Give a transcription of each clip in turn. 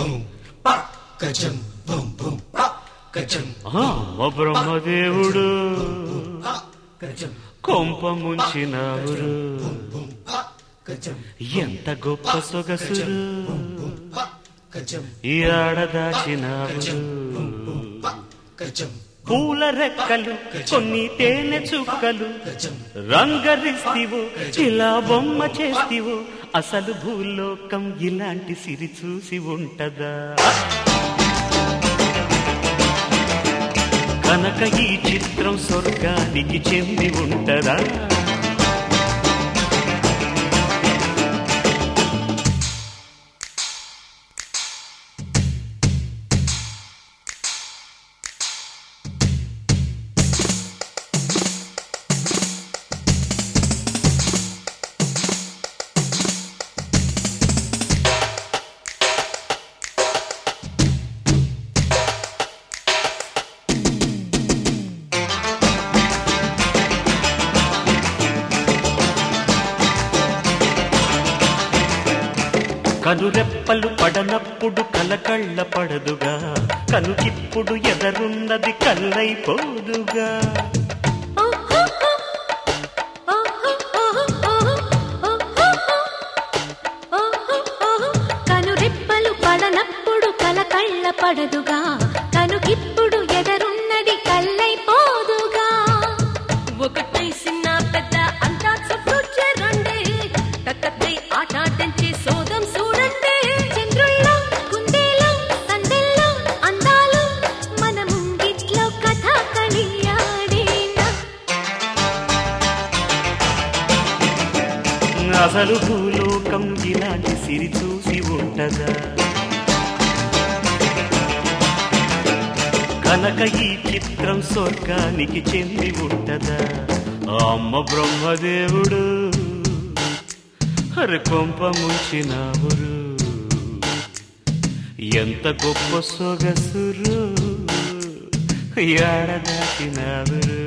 boom, pa, ka-chum, boom, boom, pa, ka-chum, అమ్మ బ్రహ్మదేవుడు pa, ka-chum, కొంప ముంచినావురు boom, pa, ka-chum, ఎంత గొప్ప సొగసురు pa, ka-chum, ఈ ఆడదాచినావురు pa, ka-chum, పూల రెక్కలు కొన్ని తేనె చుక్కలు ka-chum, రంగరిస్తివు ఇలా బొమ్మ చేస్తివు అసలు భూలోకం ఇలాంటి సిరి చూసి ఉంటదా కనుక ఈ చిత్రం స్వర్గానికి చెంది ఉంటదా కనురెప్పలు పడనప్పుడు కలకళ్ళ పడదుగా కనుకిప్పుడు ఎదరున్నది కల్లైపోదుగా కనురెప్పలు పడనప్పుడు కలకళ్ళ పడదుగా కనుకిప్పుడు ఎదరున్నది కల్లైపోదుగా ఒకటై చిన్న పెద్ద అంతా చుట్టూ చేరండి కక్కపై ఆటాటించి సోదం చూడండి చంద్రుల్లో కుందేలో సందెల్లో అందాలు మన ముంగిట్లో కథ కలియాడేనా అసలు భూలోకం ఇలాంటి సిరి చూసి ఉంటదా కనుక ఈ చిత్రం స్వర్గానికి చెంది ఉంటదా అమ్మ బ్రహ్మదేవుడు హరి కొంప ముంచినావురు ఎంత గొప్ప సొగసురు ఏడదాచినావురు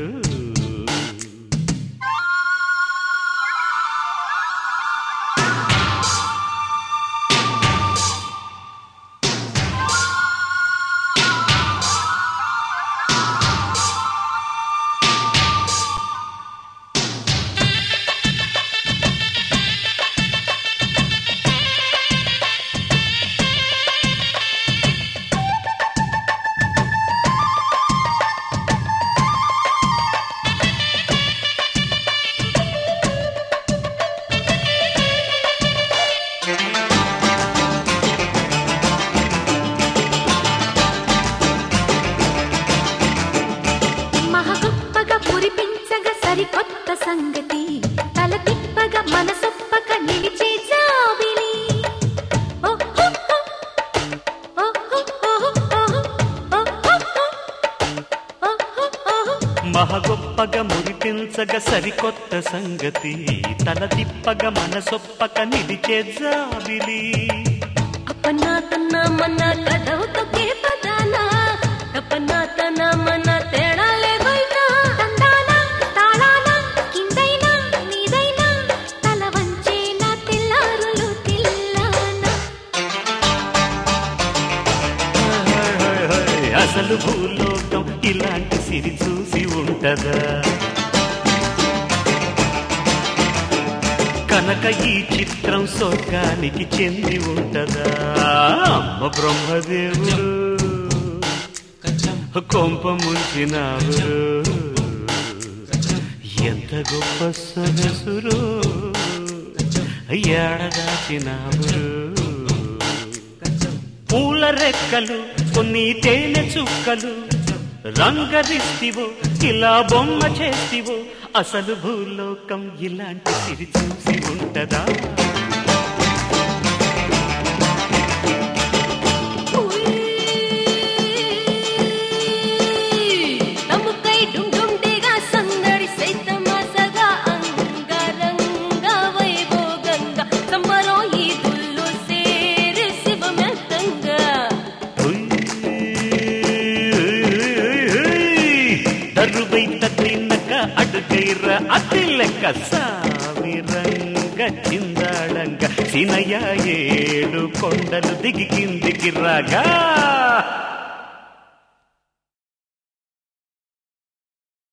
మహగొప్పగా పురిపించగా సరికొత్త సంగతి తల తిప్పగా మనసొప్పక నిలిచే జాబిలి ఓహో, ఓహో, ఓహో, ఓహో, ఓహో, ఓహో. మహగొప్పగా మురిపించగ సరికొత్త సంగతి తల తిప్పగ మనసొప్పక నిలిచే జాబిలి అప్పన్నా తన్నా మన్నా కదవుతొకే పదానా తప్పన్నా తనా మన్నా తేడా లేదైనా తందానా తాళానా కిందైనా మీదైనా తల వంచేనా తెల్లారులు తిల్లానా అసలు భూలోకం ఇలాంటి సిరి చూసి ఉంటదా కనుక ఈ చిత్రం స్వర్గానికి చెంది ఉంటదా అమ్మ బ్రహ్మదేవుడు ka-chum, కొంప ముంచినావురు ka-chum, ఎంత గొప్ప సొగసురు ఏడదాచినావురు ka-chum, పూల రెక్కలు కొన్ని తేనె చుక్కలు రంగరిస్తివో ఇలా బొమ్మ చేస్తివో అసలు భూలోకం ఇలాంటి సిరి చూసి ఉంటదా తమ్ముకై డుండుండిగా సందడి సైతమాసగా అంగరంగ వైభోగంగా సంబరం ఈ దుల్లు సేరి శివమెత్తంగా దరువై తగ్గినక అడుగైర అతి లెక్క సామి రంగ గచ్చిందాళంగా సినయ్య ఏడు కొండలు దిగి కిందికి రాగా